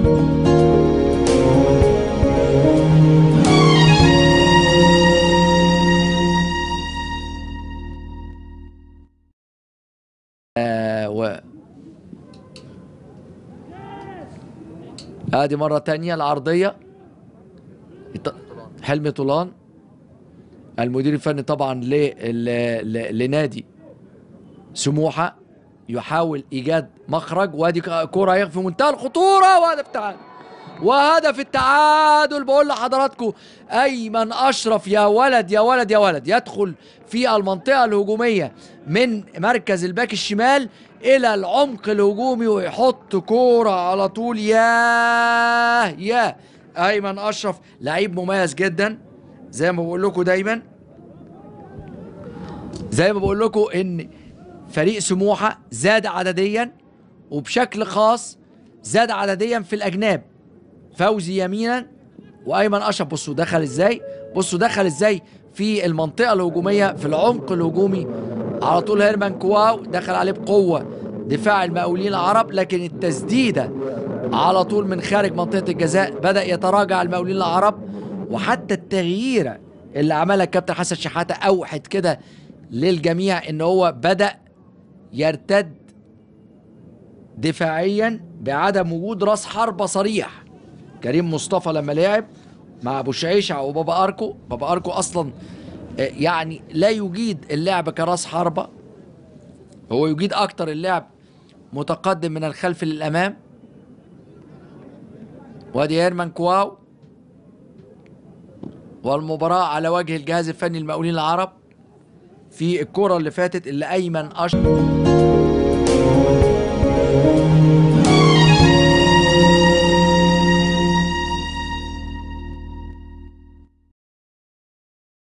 آه و ادي مرة تانية العرضية الت- حلمي طولان المدير الفني طبعا ل... ل... ل... لنادي سموحة يحاول ايجاد مخرج وادي ك- كرة هي في منتهى الخطورة وهدف تعادل وهدف التعادل بقول لحضراتكم ايمن اشرف يا ولد يا ولد يا ولد يدخل في المنطقة الهجومية من مركز الباك الشمال الى العمق الهجومي ويحط كورة على طول ياه يا ايمن اشرف لعيب مميز جدا زي ما بقول لكم دايما زي ما بقول لكم ان فريق سموحه زاد عدديا وبشكل خاص زاد عدديا في الاجناب فوزي يمينا وايمن اشرف بصوا دخل ازاي بصوا دخل ازاي في المنطقه الهجوميه في العمق الهجومي على طول هيرمان كواو دخل عليه بقوه دفاع المقاولين العرب لكن التسديده على طول من خارج منطقه الجزاء بدا يتراجع المقاولين العرب وحتى التغييره اللي عملها الكابتن حسن شحاته اوحت كده للجميع ان هو بدا يرتد دفاعيا بعدم وجود راس حربة صريح كريم مصطفى لما لعب مع ابو شعيشة وبابا اركو بابا اركو اصلا آه، يعني لا يجيد اللعب كراس حربة هو يجيد اكتر اللعب متقدم من الخلف للامام وادي هيرمان كواو والمباراة على وجه الجهاز الفني المقاولين العرب في الكرة اللي فاتت اللي ايمن اشرف